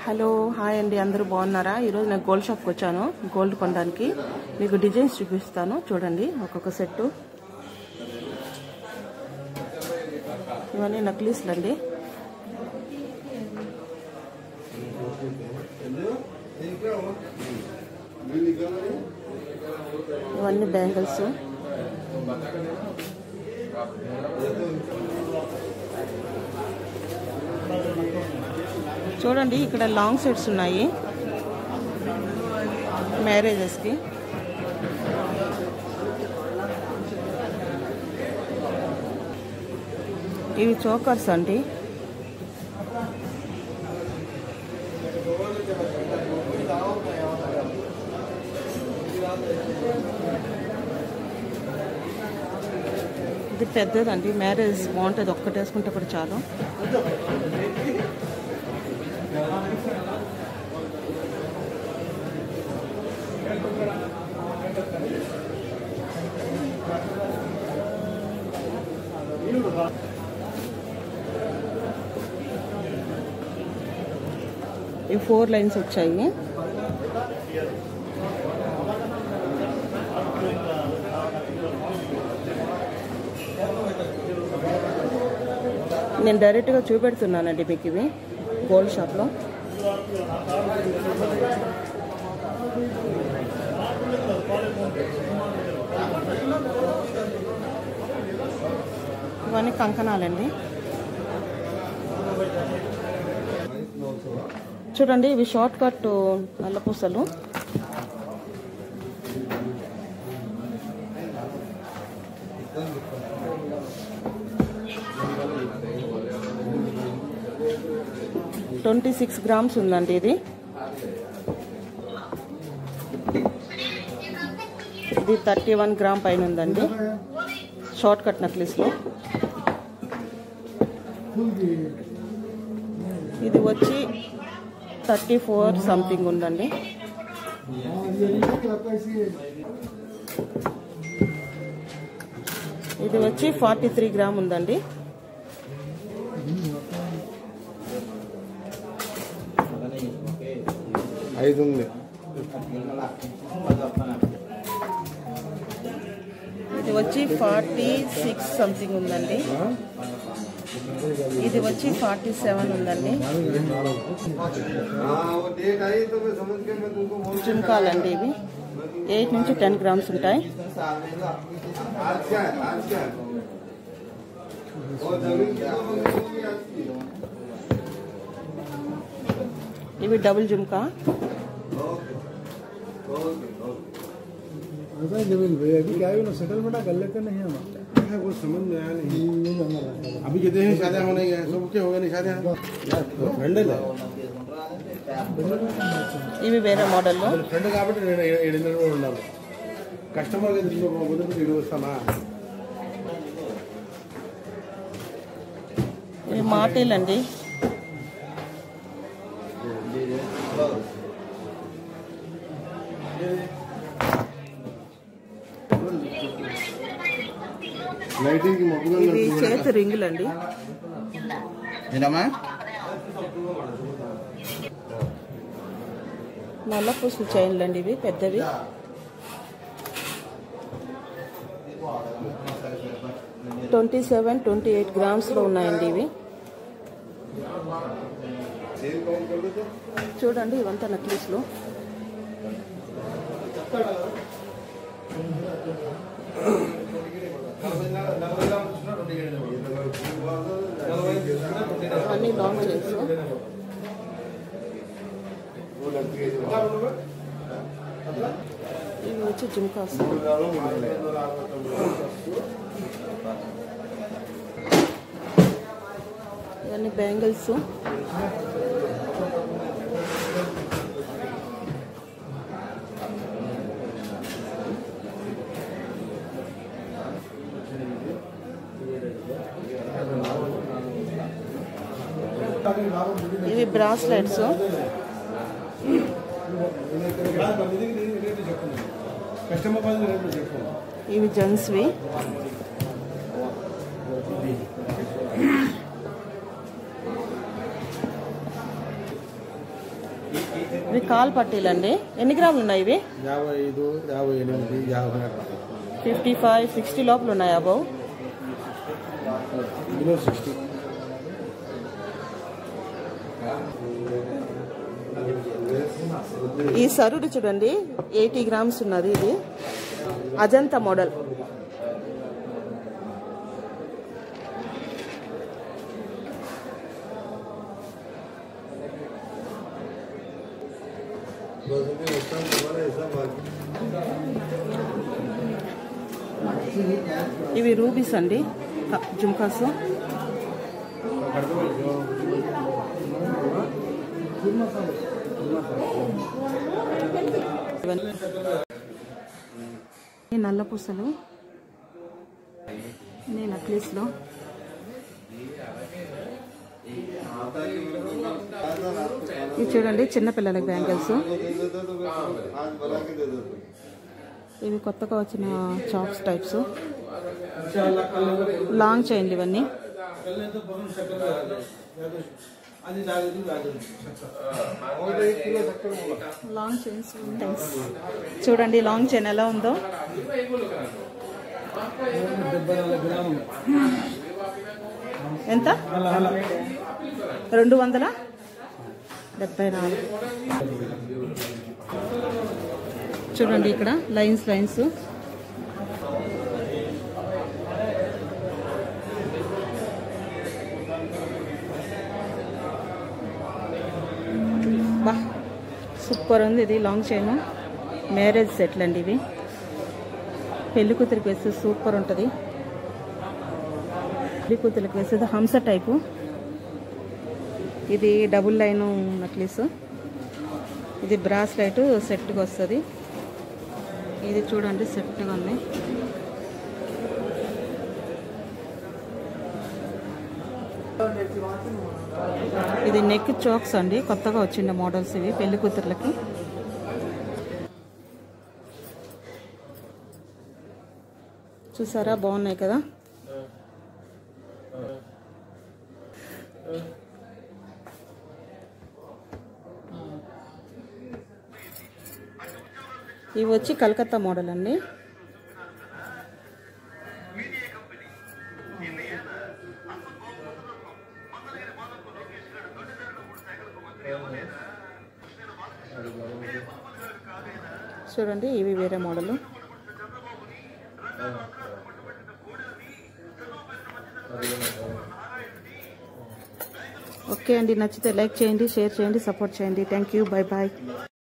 Hello hi అండి అందరూ బాగున్నారా ఈరోజు నేను గోల్డ్ షాప్కి వచ్చాను గోల్డ్ కొనడానికి మీకు డిజైన్స్ చూపిస్తాను చూడండి ఒక్కొక్క సెట్ ఇవన్నీ నక్లీస్లు అండి ఇవన్నీ బ్యాంగిల్స్ చూడండి ఇక్కడ లాంగ్ సెట్స్ ఉన్నాయి మ్యారేజెస్కి ఇవి చోకర్స్ అండి ఇది పెద్దదండి మ్యారేజ్ బాగుంటుంది ఒక్కటి వేసుకుంటే కూడా చాలు ఈ ఫోర్ లైన్స్ వచ్చాయి నేను డైరెక్ట్గా చూపెడుతున్నానండి మీకు ఇవి గోల్డ్ షాప్లో ఇవన్నీ కంకణాలండి చూడండి ఇవి షార్ట్ కట్ నల్లపూసలు ట్వంటీ సిక్స్ గ్రామ్స్ ఉందండి ఇది ఇది థర్టీ వన్ గ్రామ్ పైన ఉందండి షార్ట్ కట్ నెక్లెస్లో ఇది వచ్చి థర్టీ ఫోర్ సంథింగ్ ఉందండి ఇది వచ్చి ఫార్టీ త్రీ గ్రామ్ ఉందండి ఐదు ఉంది ఇది వచ్చి ఫార్టీ సిక్స్ సంథింగ్ ఉందండి ఇది వచ్చి ఫార్టీ సెవెన్ ఉందండి डेट आई तो मैं समझ के मैं तुमको बोल జుంకాలండి ఇవి ఎయిట్ నుంచి టెన్ గ్రామ్స్ ఉంటాయి आज क्या है आज क्या है और जमीन की तो मंगी होगी आज की ఇవి double jhumka okay okay okay ऐसा ही जमीन भाई अभी क्या है ना सेटलमेंट कर लेते नहीं हम है वो समझ में आया नहीं ये जंगल है अभी कहते हैं शादियां होने गए सब क्या होगा नहीं शादियां ఫ్రెండ్ ఇవి వేరే మోడల్లో ఫ్రెండ్ కాబట్టి నేను ఏడు నెలలు కూడా ఉండాలి కస్టమర్ దీంట్లో మొదటి ఇటు వస్తానా ఇవి మాటీలు అండి లైటింగ్ కి మబ్బుగా ఇవి చేతి రింగులు అండి ఏంటమ్మా నల్ల పూసలు చైన్లు అండి ఇవి పెద్దవి ట్వంటీ సెవెన్ ట్వంటీ ఎయిట్ గ్రామ్స్లో ఉన్నాయండి ఇవి చూడండి ఇవంతా నెక్లెస్లు అన్నీ లాంగ్ చైన్స్ ఇవి వచ్చి జుమ్కాస్ ఇవన్నీ బ్యాంగిల్స్ ఇవి బ్రాస్లెట్స్ కస్టమర్ పది రేట్లు చెప్పు ఇవి జెంట్స్వి ఇవి కాల్ పట్టీలండి ఎన్ని గ్రాములు ఉన్నాయి ఇవి యాభై ఐదు యాభై ఎనిమిది యాభై ఫిఫ్టీ ఫైవ్ సిక్స్టీ లోపల ఉన్నాయి అబౌవ్ బిలో సిక్స్టీ ఈ సరుడు చూడండి ఎయిటీ గ్రామ్స్ ఉన్నది ఇది అజంతా మోడల్ ఇవి రూబీస్ అండి క- జుమ్కాస్ ఇవన్నీ. ఈ నల్ల పూసలు ఈ నక్లీస్లో ఇవి చూడండి చిన్నపిల్లలకి బ్యాంగిల్స్ आज बना के दे दो ఇవి కొత్తగా వచ్చిన చాక్స్ టైప్స్ లాంగ్ చైన్లు ఇవన్నీ లాంగ్ చైన్స్ చూడండి లాంగ్ చైన్ ఎలా ఉందో డెబ్బై నాలుగు గ్రాములు ఎంత రెండు వందల డెబ్బై నాలుగు చూడండి ఇక్కడ లైన్స్ లైన్స్ బా సూపర్ ఉంది ఇది లాంగ్ చైన్ మ్యారేజ్ సెట్లు అండి ఇవి పెళ్లి కూతురికి వేస్తే సూపర్ ఉంటుంది పెళ్లి కూతురికి వేసేది హంస టైపు ఇది డబుల్ లైన్ నక్లీస్ ఇది బ్రాస్లైట్ సెట్గా వస్తుంది ఇది చూడండి సెట్గా ఉంది ఇది నెక్ చోక్స్ అండి కొత్తగా వచ్చిండే మోడల్స్ ఇవి పెళ్లి కూతుర్లకి చూసారా బాగున్నాయి కదా ఇవి వచ్చి కలకత్తా మోడల్ అండి చూడండి ఇవి వేరే మోడల్ ఓకే అండి నచ్చితే లైక్ చేయండి షేర్ చేయండి సపోర్ట్ చేయండి థ్యాంక్ యూ బై బాయ్